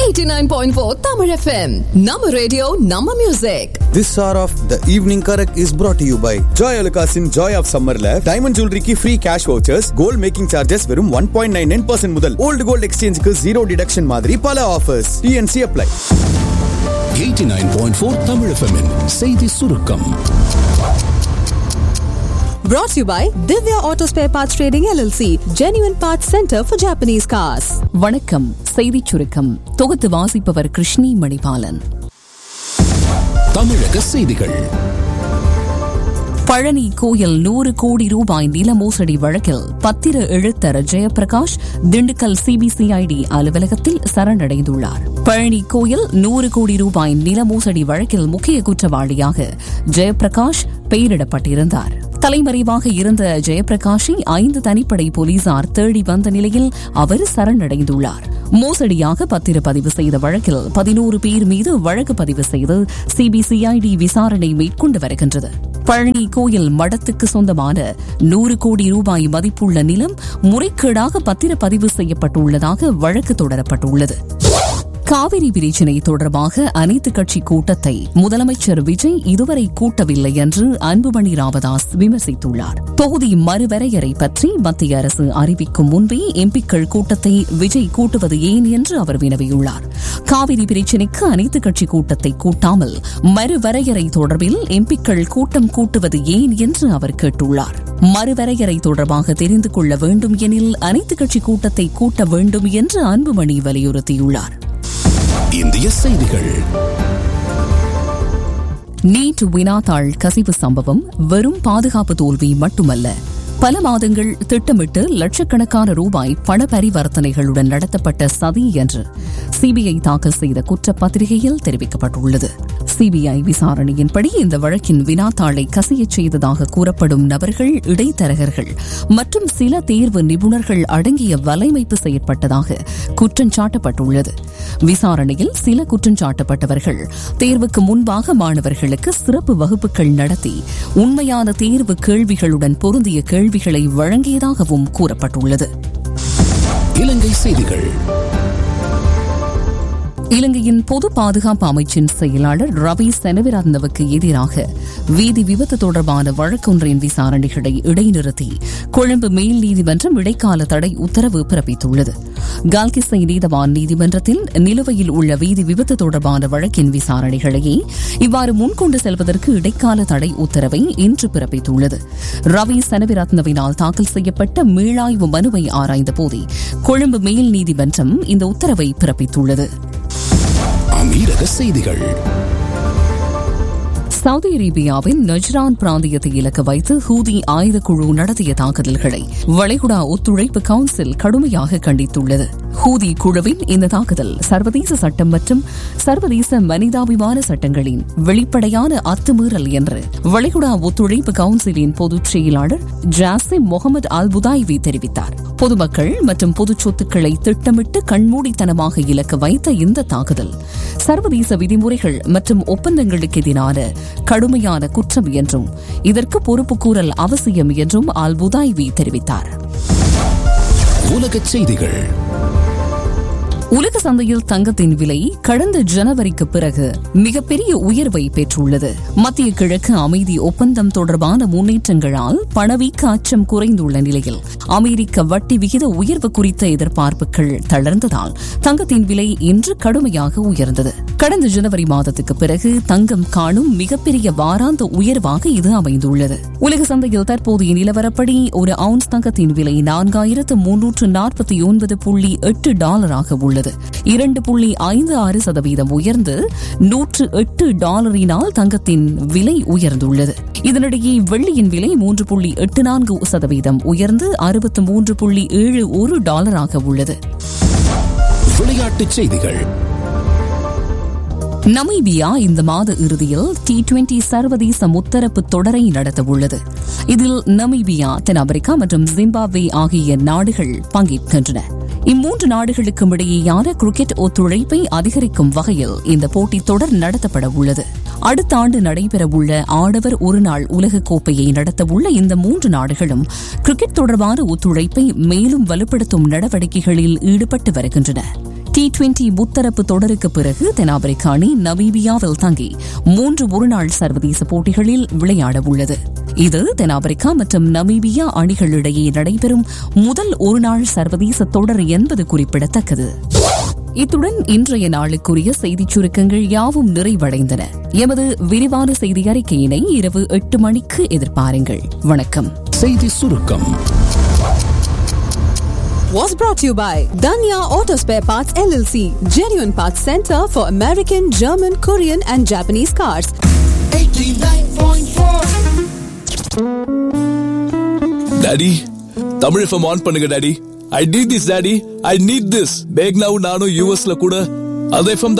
89.4 Tamil FM. Nama radio, Nama music. This hour of the evening correct is brought to you by Joy அலுகாஸின் Joy of சம்மர்ல diamond ஜுவல்லரிக்கு free cash vouchers gold making charges வெறும் one point nine nine percent முதல் old gold எக்ஸ்சேஞ்சுக்கு zero deduction மாதிரி பல offers T N C apply 89.4 Tamil FM -இன் செய்தி சுருக்கம் Brought to you by Divya Auto Spare Parts Trading LLC, Genuine Parts Center for Japanese Cars. வணக்கம் செய்திச் சுருக்கம் தொகுத்து வாசிப்பவர் கிருஷ்ணி மணிபாலன் தமிழக செய்திகள் பழனி கோயில் நூறு கோடி ரூபாய் நில மோசடி வழக்கில் பத்திர எழுத்தர் ஜெயபிரகாஷ் திண்டுக்கல் சிபிசிஐடி அலுவலகத்தில் சரணடைந்துள்ளார் பழனி கோயில் நூறு கோடி ரூபாய் நில மோசடி வழக்கில் முக்கிய குற்றவாளியாக ஜெயபிரகாஷ் பெயரிடப்பட்டிருந்தார் தலைமறைவாக இருந்த ஜெயபிரகாஷை ஐந்து தனிப்படை போலீசார் தேடி வந்த நிலையில் அவர் சரணடைந்துள்ளார் மோசடியாக பத்திரப்பதிவு செய்த வழக்கில் பதினோரு பேர் மீது வழக்கு பதிவு செய்து சிபிசிஐடி விசாரணை மேற்கொண்டு வருகின்றது பழனி கோயில் மடத்துக்கு சொந்தமான நூறு கோடி ரூபாய் மதிப்புள்ள நிலம் முறைகேடாக பத்திரப்பதிவு செய்யப்பட்டுள்ளதாக வழக்கு தொடரப்பட்டுள்ளது காவிரி பிரச்சினை தொடர்பாக அனைத்துக் கட்சி கூட்டத்தை முதலமைச்சர் விஜய் இதுவரை கூட்டவில்லை என்று அன்புமணி ராமதாஸ் விமர்சித்துள்ளார் தொகுதி மறுவரையறை பற்றி மத்திய அரசு அறிவிக்கும் முன்பே எம்பிக்கள் கூட்டத்தை விஜய் கூட்டுவது ஏன் என்று அவர் வினவியுள்ளார் காவிரி பிரச்சினைக்கு அனைத்துக் கட்சி கூட்டத்தை கூட்டாமல் மறுவரையறை தொடர்பில் எம்பிக்கள் கூட்டம் கூட்டுவது ஏன் என்று அவர் கேட்டுள்ளார் மறுவரையறை தொடர்பாக தெரிந்து கொள்ள வேண்டும் எனில் அனைத்துக் கட்சி கூட்டத்தை கூட்ட வேண்டும் என்று அன்புமணி வலியுறுத்தியுள்ளார் இந்திய செய்திகள் நீட் வினாத்தாள் கசிவு சம்பவம் வெறும் பாதுகாப்பு தோல்வி மட்டுமல்ல பல மாதங்கள் திட்டமிட்டு லட்சக்கணக்கான ரூபாய் பண பரிவர்த்தனைகளுடன் நடத்தப்பட்ட சதி என்று சிபிஐ தாக்கல் செய்த குற்றப்பத்திரிகையில் தெரிவிக்கப்பட்டுள்ளது சிபிஐ விசாரணையின்படி இந்த வழக்கின் வினாத்தாளை கசியச் செய்ததாக கூறப்படும் நபர்கள் இடைத்தரகர்கள் மற்றும் சில தேர்வு நிபுணர்கள் அடங்கிய வலைமைப்பு செயற்பட்டதாக குற்றஞ்சாட்டப்பட்டுள்ளது விசாரணையில் சில குற்றஞ்சாட்டப்பட்டவர்கள் தேர்வுக்கு முன்பாக மாணவர்களுக்கு சிறப்பு வகுப்புகள் நடத்தி உண்மையான தேர்வு கேள்விகளுடன் பொருந்திய கேள்விகளை வழங்கியதாகவும் கூறப்பட்டுள்ளது இலங்கை செய்திகள் இலங்கையின் பொது பாதுகாப்பு அமைச்சின் செயலாளர் ரவி செனவிரத்னவுக்கு எதிராக வீதி விபத்து தொடர்பான வழக்கொன்றின் விசாரணைகளை இடைநிறுத்தி கொழும்பு மேல் நீதிமன்றம் இடைக்கால தடை உத்தரவு பிறப்பித்துள்ளது கால்கிசை நீதவான் நீதிமன்றத்தில் நிலுவையில் உள்ள வீதி விபத்து தொடர்பான வழக்கின் விசாரணைகளையே இவ்வாறு முன்கொண்டு செல்வதற்கு இடைக்கால தடை உத்தரவை இன்று பிறப்பித்துள்ளது ரவி செனவிரத்னவினால் தாக்கல் செய்யப்பட்ட மீளாய்வு மனுவை ஆராய்ந்த போதே கொழும்பு மேல் நீதிமன்றம் இந்த உத்தரவை பிறப்பித்துள்ளது அமீரக செய்திகள் சவுதி அரேபியாவின் நஜ்ரான் பிராந்தியத்தை இலக்கு வைத்து ஹூதி ஆயுதக்குழு நடத்திய தாக்குதல்களை வளைகுடா ஒத்துழைப்பு கவுன்சில் கடுமையாக கண்டித்துள்ளது ஹூதி குழுவின் இந்த தாக்குதல் சர்வதேச சட்டம் மற்றும் சர்வதேச மனிதாபிமான சட்டங்களின் வெளிப்படையான அத்துமீறல் என்று வளைகுடா ஒத்துழைப்பு கவுன்சிலின் பொதுச் செயலாளர் ஜாசிம் முகமது அல் புதாய்வி தெரிவித்தார் பொதுமக்கள் மற்றும் பொது சொத்துக்களை திட்டமிட்டு கண்மூடித்தனமாக இலக்கு வைத்த இந்த தாக்குதல் சர்வதேச விதிமுறைகள் மற்றும் ஒப்பந்தங்களுக்கு எதிரான கடுமையான குற்றம் என்றும் இதற்கு பொறுப்பு கூறல் அவசியம் என்றும் அல் புதாய்வி தெரிவித்தார் உலகச் செய்திகள் உலக சந்தையில் தங்கத்தின் விலை கடந்த ஜனவரிக்கு பிறகு மிகப்பெரிய உயர்வை பெற்றுள்ளது மத்திய கிழக்கு அமைதி ஒப்பந்தம் தொடர்பான முன்னேற்றங்களால் பணவீக்க அச்சம் குறைந்துள்ள நிலையில் அமெரிக்க வட்டி விகித உயர்வு குறித்த எதிர்பார்ப்புகள் தளர்ந்ததால் தங்கத்தின் விலை இன்று கடுமையாக உயர்ந்தது கடந்த ஜனவரி மாதத்துக்கு பிறகு தங்கம் காணும் மிகப்பெரிய வாராந்த உயர்வாக இது அமைந்துள்ளது உலக சந்தையில் தற்போதைய நிலவரப்படி ஒரு அவுன்ஸ் தங்கத்தின் விலை நான்காயிரத்து முன்னூற்று நாற்பத்தி ஒன்பது புள்ளி எட்டு டாலராக உள்ளது இரண்டு புள்ளி ஐந்து ஆறு சதவீதம் உயர்ந்து நூற்று எட்டு டாலரினால் தங்கத்தின் விலை உயர்ந்துள்ளது இதனிடையே வெள்ளியின் விலை மூன்று புள்ளி எட்டு நான்கு சதவீதம் உயர்ந்து அறுபத்து மூன்று புள்ளி ஏழு ஒரு டாலராக உள்ளது விளையாட்டுச் செய்திகள் நமீபியா இந்த மாத இறுதியில் டி டுவெண்டி சர்வதேச முத்தரப்பு தொடரை நடத்தவுள்ளது இதில் நமீபியா தென்னாப்பிரிக்கா மற்றும் ஜிம்பாப்வே ஆகிய நாடுகள் பங்கேற்கின்றன இம்மூன்று நாடுகளுக்கும் இடையேயான கிரிக்கெட் ஒத்துழைப்பை அதிகரிக்கும் வகையில் இந்த போட்டித் தொடர் நடத்தப்பட உள்ளது அடுத்த ஆண்டு நடைபெறவுள்ள ஆடவர் ஒருநாள் உலகக் கோப்பையை நடத்தவுள்ள இந்த மூன்று நாடுகளும் கிரிக்கெட் தொடர்பான ஒத்துழைப்பை மேலும் வலுப்படுத்தும் நடவடிக்கைகளில் ஈடுபட்டு வருகின்றன டி டுவெண்டி முத்தரப்பு தொடருக்கு பிறகு தென்னாப்பிரிக்க அணி நமீபியாவில் தங்கி மூன்று ஒருநாள் சர்வதேச போட்டிகளில் விளையாட உள்ளது இது தென்னாப்பிரிக்கா மற்றும் நமீபியா அணிகளிடையே நடைபெறும் முதல் ஒருநாள் சர்வதேச தொடர் என்பது குறிப்பிடத்தக்கது இத்துடன் இன்றைய நாளுக்குரிய செய்திச் சுருக்கங்கள் யாவும் நிறைவடைந்தன எமது விரிவான செய்தி அறிக்கையினை இரவு எட்டு மணிக்கு எதிர்பாருங்கள் வணக்கம் செய்தி சுருக்கம் Was brought to you by Danya Auto Spare Parts LLC, genuine parts center for American, German, Korean, and Japanese cars. Daddy Tamil FM on பண்ணுங்க daddy I need this daddy I need this bag நானும் யூஎஸ்ல கூட அது FM